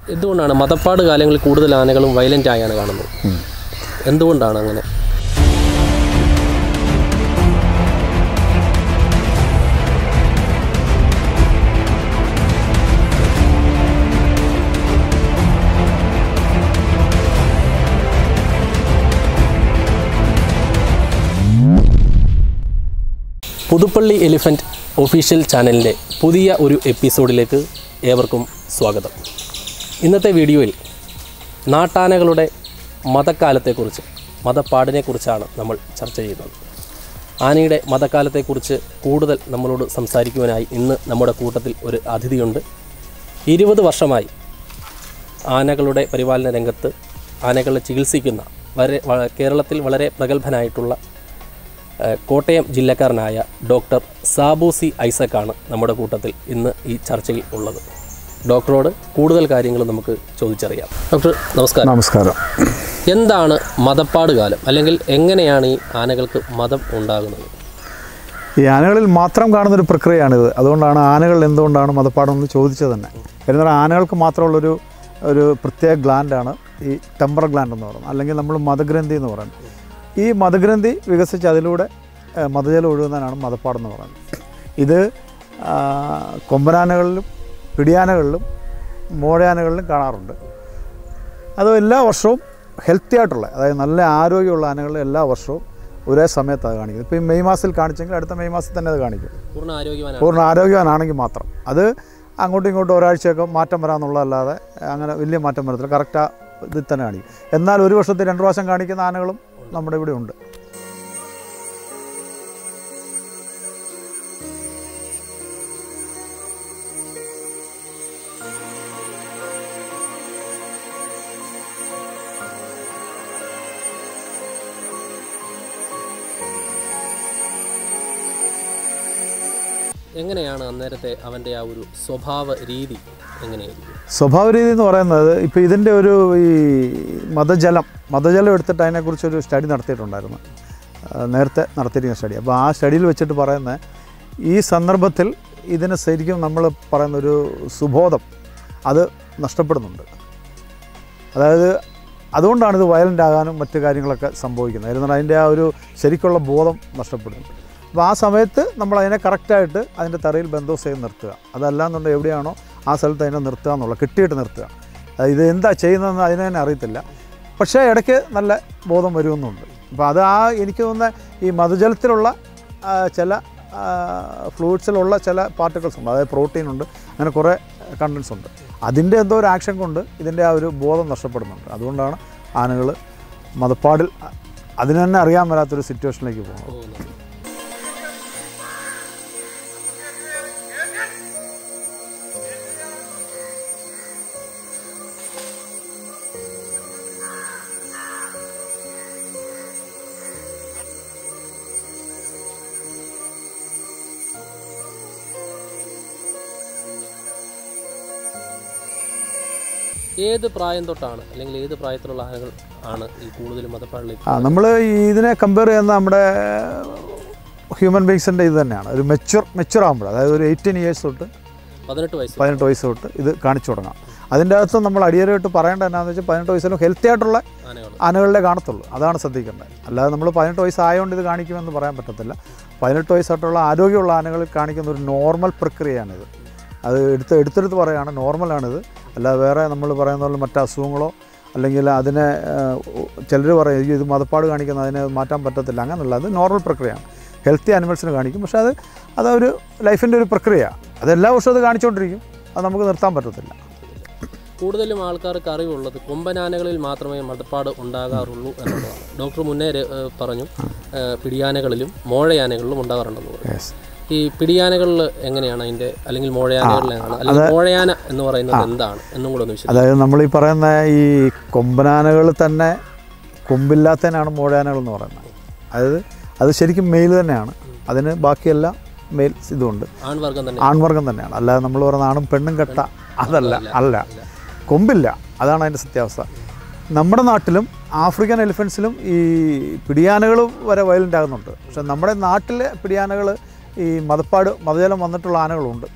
എന്തുകൊണ്ടാണ് മതപ്പാട് കാലങ്ങളിൽ കൂടുതൽ ആനകളും വയലൻ്റ് ആയാണ് കാണുന്നത് എന്തുകൊണ്ടാണ് അങ്ങനെ പുതുപ്പള്ളി എലിഫൻറ്റ് ഒഫീഷ്യൽ ചാനലിൻ്റെ പുതിയ ഒരു എപ്പിസോഡിലേക്ക് ഏവർക്കും സ്വാഗതം ഇന്നത്തെ വീഡിയോയിൽ നാട്ടാനകളുടെ മതക്കാലത്തെക്കുറിച്ച് മതപ്പാടിനെക്കുറിച്ചാണ് നമ്മൾ ചർച്ച ചെയ്യുന്നത് ആനയുടെ മതക്കാലത്തെക്കുറിച്ച് കൂടുതൽ നമ്മളോട് സംസാരിക്കുവാനായി ഇന്ന് നമ്മുടെ കൂട്ടത്തിൽ ഒരു അതിഥിയുണ്ട് ഇരുപത് വർഷമായി ആനകളുടെ പരിപാലന രംഗത്ത് ആനകളെ ചികിത്സിക്കുന്ന വളരെ വ- കേരളത്തിൽ വളരെ പ്രഗത്ഭനായിട്ടുള്ള ഏഹ്, കോട്ടയം ജില്ലക്കാരനായ ഡോക്ടർ സാബൂസി ഐസക്കാണ് നമ്മുടെ കൂട്ടത്തിൽ ഇന്ന് ഈ ചർച്ചയിൽ ഉള്ളത് ഡോക്ടറോട് കൂടുതൽ കാര്യങ്ങൾ നമുക്ക് ചോദിച്ചറിയാം ഡോക്ടർ നമസ്കാരം നമസ്കാരം എന്താണ് മതപ്പാട് കാലം അല്ലെങ്കിൽ എങ്ങനെയാണ് ഈ ആനകൾക്ക് മതം ഉണ്ടാകുന്നത് ഈ ആനകളിൽ മാത്രം കാണുന്നൊരു പ്രക്രിയയാണിത് അതുകൊണ്ടാണ് ആനകൾ എന്തുകൊണ്ടാണ് മതപ്പാടെന്ന് ചോദിച്ചത് തന്നെ എന്നാൽ ആനകൾക്ക് മാത്രമുള്ളൊരു ഒരു പ്രത്യേക ഗ്ലാൻഡാണ് ഈ ടെമ്പർ ഗ്ലാൻഡ് എന്ന് പറയുന്നത് അല്ലെങ്കിൽ നമ്മൾ മതഗ്രന്ഥി എന്ന് പറയുന്നത് ഈ മതഗ്രന്ഥി വികസിച്ച് അതിലൂടെ ഏഹ്, മതജലം ഒഴുകുന്നതിനാണ് മതപ്പാടെന്ന് പറയുന്നത് ഇത് ആ, കൊമ്പനാനകളിലും പിടിയാനകളിലും മോഴയാനകളിലും കാണാറുണ്ട് അത് എല്ലാ വർഷവും ഹെൽത്തി ആയിട്ടുള്ള അതായത് നല്ല ആരോഗ്യമുള്ള ആനകൾ എല്ലാ വർഷവും ഒരേ സമയത്താണ് കാണിക്കുന്നത് ഇപ്പോൾ ഈ മെയ് മാസത്തിൽ കാണിച്ചെങ്കിൽ അടുത്ത മെയ് മാസത്തിൽ തന്നെ അത് കാണിക്കും പൂർണ്ണ ആരോഗ്യവാനാണ് പൂർണ്ണ ആരോഗ്യവാനാണെങ്കിൽ മാത്രം അത് അങ്ങോട്ടും ഇങ്ങോട്ടും ഒരാഴ്ചയൊക്കെ മാറ്റം വരാമെന്നുള്ളതല്ലാതെ അങ്ങനെ വലിയ മാറ്റം വരത്തില്ല കറക്റ്റ് ഇതിൽ തന്നെ കാണിക്കും എന്നാൽ ഒരു വർഷത്തിൽ രണ്ട് പ്രാവശ്യം കാണിക്കുന്ന ആനകളും നമ്മുടെ ഇവിടെ ഉണ്ട് എങ്ങനെയാണ് അന്നേരത്തെ അവൻ്റെ ആ ഒരു സ്വഭാവ രീതി എങ്ങനെയായിരിക്കും സ്വഭാവ രീതി എന്ന് പറയുന്നത് ഇപ്പോൾ ഇതിൻ്റെ ഒരു ഈ മതജലം മതജലം എടുത്തിട്ട് അതിനെക്കുറിച്ചൊരു സ്റ്റഡി നടത്തിയിട്ടുണ്ടായിരുന്നു ആ, നേരത്തെ നടത്തിയിരിക്കുന്ന സ്റ്റഡി അപ്പോൾ ആ സ്റ്റഡിയിൽ വെച്ചിട്ട് പറയുന്നത് ഈ സന്ദർഭത്തിൽ ഇതിന് ശരിക്കും നമ്മൾ പറയുന്നൊരു സുബോധം അത് നഷ്ടപ്പെടുന്നുണ്ട് അതായത് അതുകൊണ്ടാണ് ഇത് വയലൻ്റ് ആകാനും മറ്റു കാര്യങ്ങളൊക്കെ സംഭവിക്കുന്നത് എന്നാൽ അതിൻ്റെ ആ ഒരു ശരിക്കുള്ള ബോധം നഷ്ടപ്പെടുന്നു അപ്പോൾ ആ സമയത്ത് നമ്മൾ അതിനെ കറക്റ്റായിട്ട് അതിൻ്റെ തറയിൽ ബന്ധോസ് ചെയ്ത് നിർത്തുക അതല്ലാന്നുണ്ടെങ്കിൽ എവിടെയാണോ ആ സ്ഥലത്ത് അതിനെ നിർത്തുക എന്നുള്ള കിട്ടിയിട്ട് നിർത്തുക അത് ഇത് എന്താ ചെയ്യുന്നതെന്ന് അതിനെ തന്നെ അറിയത്തില്ല പക്ഷേ ഇടയ്ക്ക് നല്ല ബോധം വരുമെന്നുണ്ട് അപ്പോൾ അത് ആ എനിക്ക് തോന്നുന്ന ഈ മധുജലത്തിലുള്ള ആ, ചില ഫ്ലൂയിഡ്സിലുള്ള ചില പാർട്ടിക്കിൾസ് ഉണ്ട് അതായത് പ്രോട്ടീൻ ഉണ്ട് അങ്ങനെ കുറേ കണ്ടൻസ് ഉണ്ട് അതിൻ്റെ എന്തോ ഒരു ആക്ഷൻ കൊണ്ട് ഇതിൻ്റെ ആ ഒരു ബോധം നഷ്ടപ്പെടുന്നുണ്ട് അതുകൊണ്ടാണ് ആനകൾ മതപ്പാടിൽ അതിന് തന്നെ അറിയാൻ മേലാത്തൊരു സിറ്റുവേഷനിലേക്ക് പോകുന്നത് പോകുന്നത് ഏത് പ്രായം തൊട്ടാണ് അല്ലെങ്കിൽ ഏത് പ്രായത്തിലുള്ള ആനകൾ ആണ് ഈ കൂടുതലും മതപ്പാടിലേക്ക് ആ നമ്മൾ ഇതിനെ കമ്പയർ ചെയ്യുന്ന നമ്മുടെ ഹ്യൂമൻ ബീങ്സിൻ്റെ ഇത് തന്നെയാണ് ഒരു മെച്ചുർ മെച്ചുർ ആകുമ്പോൾ അതായത് ഒരു എയ്റ്റീൻ ഇയേഴ്സ് തൊട്ട് പതിനെട്ട് വയസ്സ് പതിനെട്ട് വയസ്സ് തൊട്ട് ഇത് കാണിച്ചു തുടങ്ങാം അതിൻ്റെ അകത്ത് നമ്മൾ അടിയരായിട്ട് പറയേണ്ടത് എന്നാന്ന് വെച്ചാൽ പതിനെട്ട് വയസ്സിലും ഹെൽത്തി ആയിട്ടുള്ള ആനകൾ ആനകളിലെ കാണത്തുള്ളൂ അതാണ് ശ്രദ്ധിക്കേണ്ടത് അല്ലാതെ നമ്മൾ പതിനെട്ട് വയസ്സായതുകൊണ്ട് ഇത് കാണിക്കുമെന്ന് പറയാൻ പറ്റത്തില്ല പതിനെട്ട് വയസ്സായിട്ടുള്ള ആരോഗ്യമുള്ള ആനകളിൽ കാണിക്കുന്ന ഒരു നോർമൽ പ്രക്രിയയാണിത് അത് എടുത്ത് എടുത്തെടുത്ത് പറയുകയാണ് നോർമലാണിത് അല്ലാതെ വേറെ നമ്മൾ പറയുന്ന പോലെ മറ്റ് അസുഖങ്ങളോ അല്ലെങ്കിൽ അതിനെ ചിലർ പറയും "അയ്യോ, ഇത് മതപ്പാട് കാണിക്കുന്ന അതിനെ മാറ്റാൻ പറ്റത്തില്ല അങ്ങനല്ല അത് നോർമൽ പ്രക്രിയയാണ് ഹെൽത്തി ആനിമൽസിന് കാണിക്കും പക്ഷേ അത് അതൊരു ലൈഫിൻ്റെ ഒരു പ്രക്രിയ അത് എല്ലാ വർഷവും അത് കാണിച്ചുകൊണ്ടിരിക്കും അത് നമുക്ക് നിർത്താൻ പറ്റത്തില്ല കൂടുതലും ആൾക്കാർക്ക് അറിവുള്ളത് കൊമ്പനാനകളിൽ മാത്രമേ മതപ്പാട് ഉണ്ടാകാറുള്ളൂ എന്നുള്ളതാണ് ഡോക്ടർ മുന്നേ രെ- ഏഹ് പറഞ്ഞു ഏഹ് പിടിയാനകളിലും മോഴയാനകളിലും ഉണ്ടാകാറുണ്ടെന്ന് പറഞ്ഞു യെസ് ഈ പിടിയാനകളിൽ എങ്ങനെയാണ് അതിന്റെ അല്ലെങ്കിൽ മോഴയാനകളിലാണ് അല്ലെങ്കിൽ മോഴയാന എന്ന് പറയുന്നത് എന്താണ് എന്നും കൂടെ ഒന്ന് വിശദീകരിക്കും അതായത് നമ്മൾ ഈ പറയുന്ന ഈ കൊമ്പനാനകൾ തന്നെ കൊമ്പില്ലാത്തതിനാണ് മോഴാനകൾ എന്ന് പറയുന്നത് അതായത് അത് ശരിക്കും മെയിൽ തന്നെയാണ് അതിന് ബാക്കിയെല്ലാം മെയിൽ ഇതുണ്ട് ആൺവർഗം തന്നെ ആൺവർഗം തന്നെയാണ് അല്ലാതെ നമ്മൾ പറയുന്ന ആണും പെണ്ണും കെട്ട അതല്ല അല്ല കൊമ്പില്ല അതാണ് അതിൻ്റെ സത്യാവസ്ഥ നമ്മുടെ നാട്ടിലും ആഫ്രിക്കൻ എലിഫൻസിലും ഈ പിടിയാനകൾ വരെ വയലൻ്റ് ആകുന്നുണ്ട് പക്ഷെ നമ്മുടെ നാട്ടിലെ പിടിയാനകൾ ഈ മതപ്പാട് മതജലം വന്നിട്ടുള്ള ആനകളുണ്ട്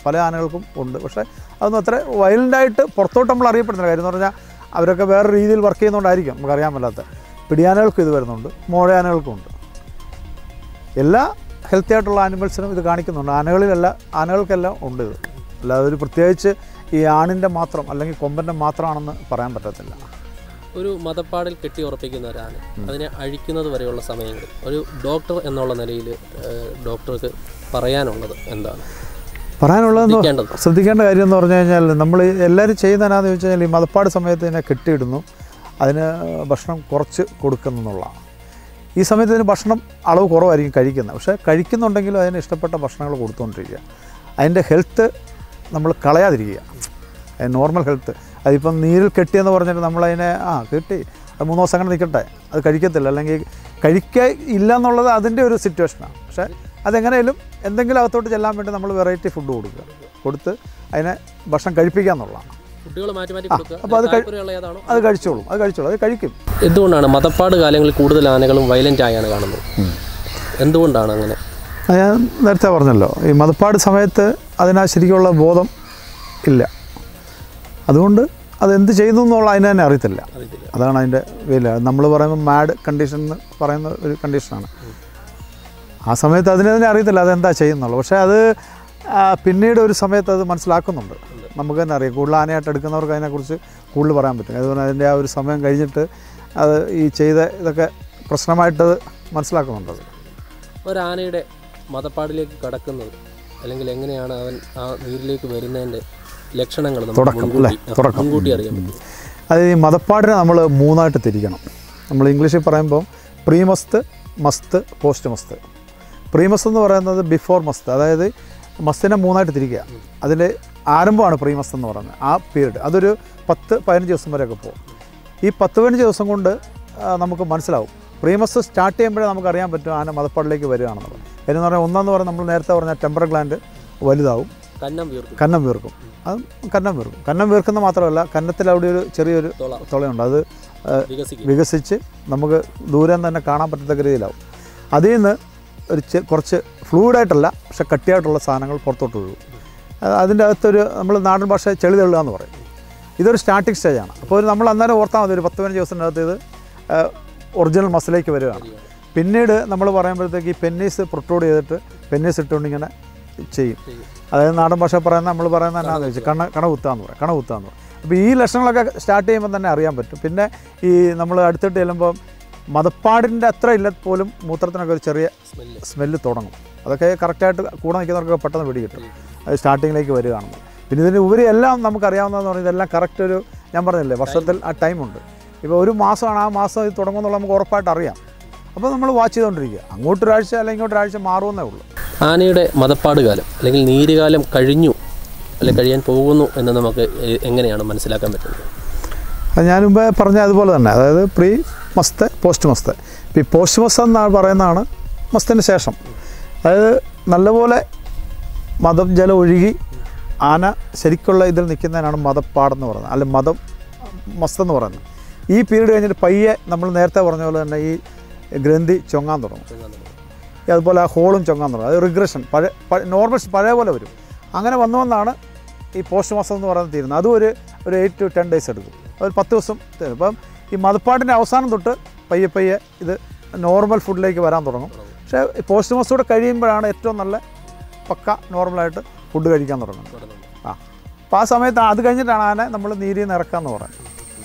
പല ആനകൾക്കും ഉണ്ട് പക്ഷേ അതൊന്നും അത്ര വയലൻ്റായിട്ട് പുറത്തോട്ട് നമ്മൾ അറിയപ്പെടുന്നില്ല കാര്യം എന്ന് പറഞ്ഞാൽ അവരൊക്കെ വേറെ രീതിയിൽ വർക്ക് ചെയ്യുന്നതുകൊണ്ടായിരിക്കും നമുക്കറിയാൻ മേലാത്ത പിടിയാനകൾക്കും ഇത് വരുന്നുണ്ട് മോഴയാനകൾക്കും ഉണ്ട് എല്ലാ ഹെൽത്തി ആയിട്ടുള്ള ആനിമൽസിനും ഇത് കാണിക്കുന്നുണ്ട് ആനകളിലല്ല ആനകൾക്കെല്ലാം ഉണ്ട് ഇത് അല്ലാതെ ഒരു പ്രത്യേകിച്ച് ഈ ആണിൻ്റെ മാത്രം അല്ലെങ്കിൽ കൊമ്പൻ്റെ മാത്രമാണെന്ന് പറയാൻ പറ്റത്തില്ല ഒരു മതപ്പാടിൽ കെട്ടി ഉറപ്പിക്കുന്ന ഒരാണ് അതിനെ അഴിക്കുന്നത് വരെയുള്ള സമയങ്ങളിൽ ഒരു ഡോക്ടർ എന്നുള്ള നിലയിൽ ഡോക്ടർക്ക് പറയാനുള്ളത് എന്താണ് പറയാനുള്ളതെന്ന് ശ്രദ്ധിക്കേണ്ടത് ശ്രദ്ധിക്കേണ്ട കാര്യം എന്ന് പറഞ്ഞു കഴിഞ്ഞാൽ നമ്മൾ എല്ലാവരും ചെയ്യുന്നതിനാന്ന് ചോദിച്ചു കഴിഞ്ഞാൽ ഈ മതപ്പാട് സമയത്ത് ഇതിനെ കെട്ടിയിടുന്നു അതിന് ഭക്ഷണം കുറച്ച് കൊടുക്കുന്നു എന്നുള്ളതാണ് ഈ സമയത്ത് ഇതിന് ഭക്ഷണം അളവ് കുറവായിരിക്കും കഴിക്കുന്നത് പക്ഷേ കഴിക്കുന്നുണ്ടെങ്കിലും അതിന് ഇഷ്ടപ്പെട്ട ഭക്ഷണങ്ങൾ കൊടുത്തുകൊണ്ടിരിക്കുക അതിൻ്റെ ഹെൽത്ത് നമ്മൾ കളയാതിരിക്കുക അതിന് നോർമൽ ഹെൽത്ത് അതിപ്പം നീരിൽ കെട്ടിയെന്ന് പറഞ്ഞിട്ട് നമ്മളതിനെ ആ കെട്ടി അത് മൂന്ന് ദിവസം അങ്ങനെ നിൽക്കട്ടെ അത് കഴിക്കത്തില്ല അല്ലെങ്കിൽ കഴിക്കുക ഇല്ല എന്നുള്ളത് അതിൻ്റെ ഒരു സിറ്റുവേഷനാണ് പക്ഷേ അതെങ്ങനെയും എന്തെങ്കിലും അകത്തോട്ട് ചെല്ലാൻ വേണ്ടി നമ്മൾ വെറൈറ്റി ഫുഡ് കൊടുക്കുക കൊടുത്ത് അതിനെ ഭക്ഷണം കഴിപ്പിക്കുക എന്നുള്ളതാണ് കുട്ടികൾ മാറ്റി മാറ്റി അപ്പോൾ അത് കൊടുക്കുക കഴി- താല്പര്യമുള്ള ഏതാണോ അത് കഴിച്ചോളും അത് കഴിച്ചോളും അത് കഴിക്കും എന്തുകൊണ്ടാണ് മതപ്പാട് കാലങ്ങളിൽ കൂടുതൽ ആനകളും വയലൻ്റ് ആയാണ് കാണുന്നത് എന്തുകൊണ്ടാണ് അങ്ങനെ അത് ഞാൻ നേരത്തെ പറഞ്ഞല്ലോ ഈ മതപ്പാട് സമയത്ത് അതിനാ ശരിക്കുള്ള ബോധം ഇല്ല അതുകൊണ്ട് അതെന്ത് ചെയ്യുന്നു എന്നുള്ള അതിനെ തന്നെ അറിയത്തില്ല അറിയത്തില്ല അതാണ് അതിൻ്റെ വില നമ്മൾ പറയുമ്പോൾ മാഡ് കണ്ടീഷൻ എന്ന് പറയുന്ന ഒരു കണ്ടീഷനാണ് ആ സമയത്ത് അതിനെ തന്നെ അറിയത്തില്ല അതെന്താ ചെയ്യുന്നുള്ളൂ പക്ഷേ അത് ആ, പിന്നീട് ഒരു സമയത്ത് അത് മനസ്സിലാക്കുന്നുണ്ട് നമുക്ക് തന്നെ അറിയാം കൂടുതൽ ആനയായിട്ട് എടുക്കുന്നവർക്ക് അതിനെക്കുറിച്ച് കൂടുതൽ പറയാൻ പറ്റും അതുപോലെ അതിൻ്റെ ആ ഒരു സമയം കഴിഞ്ഞിട്ട് അത് ഈ ചെയ്ത ഇതൊക്കെ പ്രശ്നമായിട്ട് മനസ്സിലാക്കുന്നുണ്ട് അത് ഒരാനയുടെ മതപ്പാടിലേക്ക് കടക്കുന്നത് അല്ലെങ്കിൽ എങ്ങനെയാണ് അവൻ ആ നീരിലേക്ക് വരുന്നതിൻ്റെ ലക്ഷണങ്ങൾ നമുക്ക് തുടക്കം മുൻകൂട്ടി അല്ലേ? ആ, തുടക്കം. മുൻകൂട്ടി അറിയാൻ പറ്റും അത് ഈ മതപ്പാടിനെ നമ്മൾ മൂന്നായിട്ട് തിരിക്കണം നമ്മൾ ഇംഗ്ലീഷിൽ പറയുമ്പോൾ പ്രീ മസ്ത് മസ്ത് പോസ്റ്റ് മസ്ത് പ്രീ മസ്ത് എന്ന് പറയുന്നത് ബിഫോർ മസ്ത് അതായത് മസ്തിനെ മൂന്നായിട്ട് തിരിക്കുക അതിൽ ആരംഭമാണ് പ്രീ മസ്ത് എന്ന് പറയുന്നത് ആ പീരീഡ് അതൊരു പത്ത് പതിനഞ്ച് ദിവസം വരെയൊക്കെ പോകും ഈ പത്ത് പതിനഞ്ച് ദിവസം കൊണ്ട് ആ, നമുക്ക് മനസ്സിലാവും പ്രീമസ് സ്റ്റാർട്ട് ചെയ്യുമ്പോഴേ നമുക്ക് അറിയാൻ പറ്റും ആന മതപ്പാടിലേക്ക് വരികയാണെന്നുള്ളത് എന്ന് പറഞ്ഞാൽ ഒന്നെന്ന് പറഞ്ഞാൽ നമ്മൾ നേരത്തെ പറഞ്ഞ ടെമ്പർ ഗ്ലാൻഡ് വലുതാവും കന്നം വീർക്കും കന്നം വീർക്കും അത് കന്നം വീർക്കും കന്നം വീർക്കുന്ന മാത്രമല്ല കന്നത്തിൽ അവിടെ ഒരു ചെറിയൊരു തുള തുളയുണ്ട് അത് ആ, വികസിക്കും വികസിച്ച് നമുക്ക് ദൂരം തന്നെ കാണാൻ പറ്റത്തക്ക രീതിയിലാവും അതിൽ നിന്ന് ഒരു ചെ- കുറച്ച് ഫ്ലൂയിഡായിട്ടല്ല പക്ഷെ കട്ടിയായിട്ടുള്ള സാധനങ്ങൾ പുറത്തോട്ട് വീഴും അത് അതിൻ്റെ അകത്തൊരു നമ്മൾ നാടൻ ഭാഷ ചെളി തള്ളുക എന്ന് പറയും ഇതൊരു സ്റ്റാർട്ടിങ് സ്റ്റേജാണ് അപ്പോൾ ഒരു നമ്മൾ അന്നേരം ഓർത്താൽ മതി ഒരു പത്ത് പതിനഞ്ച് ദിവസത്തിനകത്ത് ഇത് ഒറിജിനൽ മസിലേക്ക് വരികയാണ് പിന്നീട് നമ്മൾ പറയുമ്പോഴത്തേക്ക് ഈ പെന്നീസ് പ്രൊട്ടൂഡ് ചെയ്തിട്ട് പെന്നീസ് ഇട്ടുകൊണ്ട് ഇങ്ങനെ ചെയ്യും ചെയ്യും. അതായത് നാടൻ ഭാഷ പറയുന്ന നമ്മൾ പറയുന്ന എന്നാന്ന് വെച്ചാൽ കണ കണ കുത്താന്ന് പറയും കണ കുത്താന്ന് പറയും അപ്പോൾ ഈ ലക്ഷണങ്ങളൊക്കെ സ്റ്റാർട്ട് ചെയ്യുമ്പോൾ തന്നെ അറിയാൻ പറ്റും പിന്നെ ഈ നമ്മൾ അടുത്തിട്ട് ചെല്ലുമ്പോൾ മതപ്പാടിൻ്റെ അത്ര ഇല്ല പോലും മൂത്രത്തിനൊക്കെ ഒരു ചെറിയ സ്മെല്ല് സ്മെല്ല് തുടങ്ങും അതൊക്കെ കറക്റ്റായിട്ട് കൂടെ നിൽക്കുന്നവർക്കൊക്കെ പെട്ടെന്ന് പിടി കിട്ടും അത് സ്റ്റാർട്ടിങ്ങിലേക്ക് വരികയാണെന്ന് പിന്നെ ഇതിന് ഉപരി എല്ലാം നമുക്കറിയാവുന്നതെന്ന് പറഞ്ഞാൽ ഇതെല്ലാം കറക്റ്റ് ഒരു ഞാൻ പറഞ്ഞില്ലേ വർഷത്തിൽ ആ ടൈമുണ്ട് ഇപ്പോൾ ഒരു മാസമാണ് ആ മാസം ഇത് തുടങ്ങുമെന്നുള്ള നമുക്ക് ഉറപ്പായിട്ട് അറിയാം അപ്പോൾ നമ്മൾ വാച്ച് ചെയ്തുകൊണ്ടിരിക്കുക അങ്ങോട്ടൊരാഴ്ച അല്ലെങ്കിൽ ഇങ്ങോട്ടൊരാഴ്ച മാറുമെന്നേ ഉള്ളൂ ആനയുടെ മതപ്പാട് കാലം അല്ലെങ്കിൽ നീരുകാലം കഴിഞ്ഞു അല്ലെങ്കിൽ കഴിയാൻ പോകുന്നു എന്ന് നമുക്ക് എ- എങ്ങനെയാണ് മനസ്സിലാക്കാൻ പറ്റുന്നത് അത് ഞാൻ മുമ്പേ പറഞ്ഞ അതുപോലെ തന്നെ അതായത് പ്രീ മസ്ത് പോസ്റ്റ് മസ്ത് ഇപ്പോൾ ഈ പോസ്റ്റ് മസ്ത് എന്നാണ് പറയുന്നതാണ് മസ്തിന് ശേഷം അതായത് നല്ലപോലെ മതം ജലം ഒഴുകി ആന ശരിക്കുള്ള ഇതിൽ നിൽക്കുന്നതിനാണ് മതപ്പാടെന്ന് പറയുന്നത് അല്ല മതം മസ്ത് എന്ന് പറയുന്നത് ഈ പീരീഡ് കഴിഞ്ഞിട്ട് പയ്യെ നമ്മൾ നേരത്തെ പറഞ്ഞ പോലെ തന്നെ ഈ ഗ്രന്ഥി ചൊങ്ങാൻ തുടങ്ങും ഈ അതുപോലെ ആ ഹോളും ചൊങ്ങാൻ തുടങ്ങും അത് റിഗ്രഷൻ പഴയ നോർമൽ പഴയ പോലെ വരും അങ്ങനെ വന്നു വന്നാണ് ഈ പോസ്റ്റ് മാസം എന്ന് പറയുന്നത് തീരുന്നത് അതും ഒരു ഒരു എയ്റ്റ് ടു ടെൻ ഡേയ്സ് എടുക്കും ഒരു പത്ത് ദിവസം തരും അപ്പം ഈ മതപ്പാടിൻ്റെ അവസാനം തൊട്ട് പയ്യെ പയ്യെ ഇത് നോർമൽ ഫുഡിലേക്ക് വരാൻ തുടങ്ങും പക്ഷേ ഈ പോസ്റ്റ് മാസം കൂടെ കഴിയുമ്പോഴാണ് ഏറ്റവും നല്ല പക്ക നോർമലായിട്ട് ഫുഡ് കഴിക്കാൻ തുടങ്ങുന്നത് ആ അപ്പോൾ ആ സമയത്ത് അത് കഴിഞ്ഞിട്ടാണ് ആനെ നമ്മൾ നീരിൽ നിന്ന് ഇറക്കാന്ന് പറയുന്നത്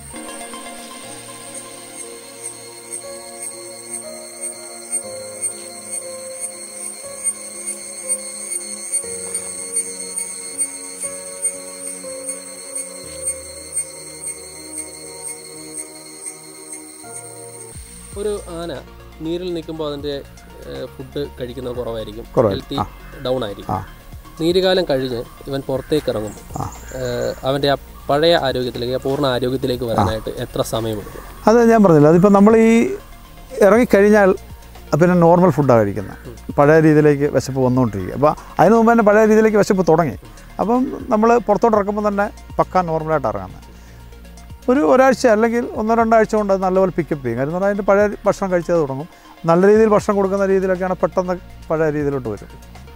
ഒരു ആന നീരിൽ നിൽക്കുമ്പോൾ അതിൻ്റെ ഫുഡ് കഴിക്കുന്നത് കുറവായിരിക്കും കുറവായിരിക്കും. ഹെൽത്തി ഡൗൺ ആയിരിക്കും ആ. നീരുകാലം കഴിഞ്ഞ് ഇവൻ പുറത്തേക്ക് ഇറങ്ങുമ്പോൾ ആ. ഏഹ്, അവൻ്റെ ആ പഴയ ആരോഗ്യത്തിലേക്ക് ആ പൂർണ്ണ ആരോഗ്യത്തിലേക്ക് വരാനായിട്ട് എത്ര സമയമെടുക്കും അത് ഞാൻ പറഞ്ഞില്ല അതിപ്പോൾ നമ്മൾ ഈ ഇറങ്ങിക്കഴിഞ്ഞാൽ പിന്നെ നോർമൽ ഫുഡാണ് കഴിക്കുന്നത് പഴയ രീതിയിലേക്ക് വിശപ്പ് വന്നുകൊണ്ടിരിക്കുക അപ്പോൾ അതിന് മുമ്പ് തന്നെ പഴയ രീതിയിലേക്ക് വിശപ്പ് തുടങ്ങി അപ്പം നമ്മൾ പുറത്തോട്ട് ഇറക്കുമ്പോൾ തന്നെ പക്ക നോർമലായിട്ട് ഇറങ്ങുന്നത് ഒരു ഒരാഴ്ച അല്ലെങ്കിൽ ഒന്നോ രണ്ടാഴ്ച കൊണ്ട് അത് നല്ലപോലെ പിക്കപ്പ് ചെയ്യും കാര്യം എന്ന് പറഞ്ഞാൽ അതിൻ്റെ പഴയ ഭക്ഷണം കഴിച്ചത് തുടങ്ങും നല്ല രീതിയിൽ ഭക്ഷണം കൊടുക്കുന്ന രീതിയിലൊക്കെയാണ് പെട്ടെന്ന് പഴയ രീതിയിലോട്ട് വരും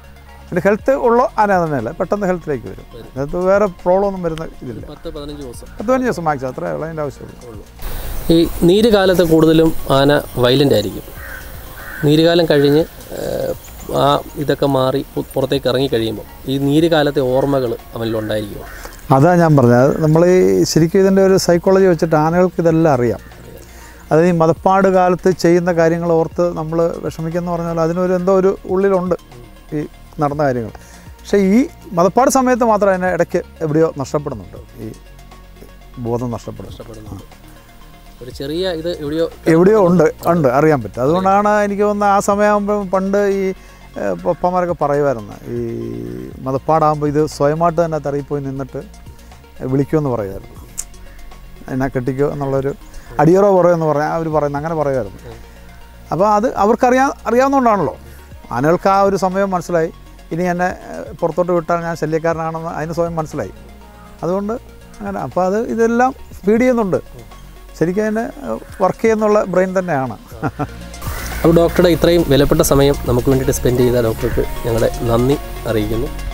അതിൻ്റെ ഹെൽത്ത് ഉള്ള ആന തന്നെയല്ല പെട്ടെന്ന് ഹെൽത്തിലേക്ക് വരും അതിനകത്ത് വേറെ പ്രോബ്ലം ഒന്നും വരുന്ന ഇതില്ല പത്ത് പതിനഞ്ച് ദിവസം പത്ത് പതിനഞ്ച് ദിവസം മാക്സിമം അത്ര ഉള്ളതിൻ്റെ ആവശ്യമുള്ളൂ ഉള്ളൂ ഈ നീരുകാലത്ത് കൂടുതലും ആന വയലൻ്റ് ആയിരിക്കും നീരുകാലം കഴിഞ്ഞ് ഏഹ്, ആ ഇതൊക്കെ മാറി പു- പുറത്തേക്ക് ഇറങ്ങി കഴിയുമ്പോൾ ഈ നീരുകാലത്തെ ഓർമ്മകൾ അവനിലുണ്ടായിരിക്കും അതാ ഞാൻ പറഞ്ഞത് അത് നമ്മൾ ഈ ശരിക്കും ഇതിൻ്റെ ഒരു സൈക്കോളജി വെച്ചിട്ട് ആനകൾക്ക് ഇതെല്ലാം അറിയാം അത് ഈ മതപ്പാട് കാലത്ത് ചെയ്യുന്ന കാര്യങ്ങൾ ഓർത്ത് നമ്മൾ വിഷമിക്കുന്ന പറഞ്ഞാൽ അതിനൊരു എന്തോ ഒരു ഉള്ളിലുണ്ട് ഈ നടന്ന കാര്യങ്ങൾ പക്ഷേ ഈ മതപ്പാട് സമയത്ത് മാത്രം അതിനെ ഇടയ്ക്ക് എവിടെയോ നഷ്ടപ്പെടുന്നുണ്ട് ഈ ബോധം നഷ്ടപ്പെടുന്നു നഷ്ടപ്പെടുന്നുണ്ട് ഒരു ചെറിയ ഇത് എവിടെയോ എവിടെയോ ഉണ്ട് ഉണ്ട് അറിയാൻ പറ്റും അതുകൊണ്ടാണ് എനിക്ക് തോന്നുന്നത് ആ സമയമാകുമ്പോൾ പണ്ട് ഈ ഏഹ്, പപ്പമാരൊക്കെ പറയുമായിരുന്നു ഈ മതപ്പാടാകുമ്പോൾ ഇത് സ്വയമായിട്ട് തന്നെ തറയിൽ പോയി നിന്നിട്ട് വിളിക്കുമെന്ന് പറയുമായിരുന്നു എന്നെ കെട്ടിക്കോ എന്നുള്ളൊരു അടിയറോ പറയോ എന്ന് പറഞ്ഞാൽ അവർ പറയുന്നത് അങ്ങനെ പറയുമായിരുന്നു അപ്പോൾ അത് അവർക്കറിയാ അറിയാവുന്നതുകൊണ്ടാണല്ലോ ആനകൾക്ക് ആ ഒരു സമയം മനസ്സിലായി ഇനി എന്നെ ഏഹ്, പുറത്തോട്ട് വിട്ടാൽ ഞാൻ ശല്യക്കാരനാണെന്ന് അതിന് സ്വയം മനസ്സിലായി അതുകൊണ്ട് അങ്ങനെ അപ്പോൾ അത് ഇതെല്ലാം ഫീഡ് ചെയ്യുന്നുണ്ട് ശരിക്കും അതിന് വർക്ക് ചെയ്യുന്നുള്ള ബ്രെയിൻ തന്നെയാണ് അപ്പോൾ ഡോക്ടറുടെ ഇത്രയും വിലപ്പെട്ട സമയം നമുക്ക് വേണ്ടിയിട്ട് സ്പെൻഡ് ചെയ്ത ഡോക്ടർക്ക് ഞങ്ങളുടെ നന്ദി അറിയിക്കുന്നു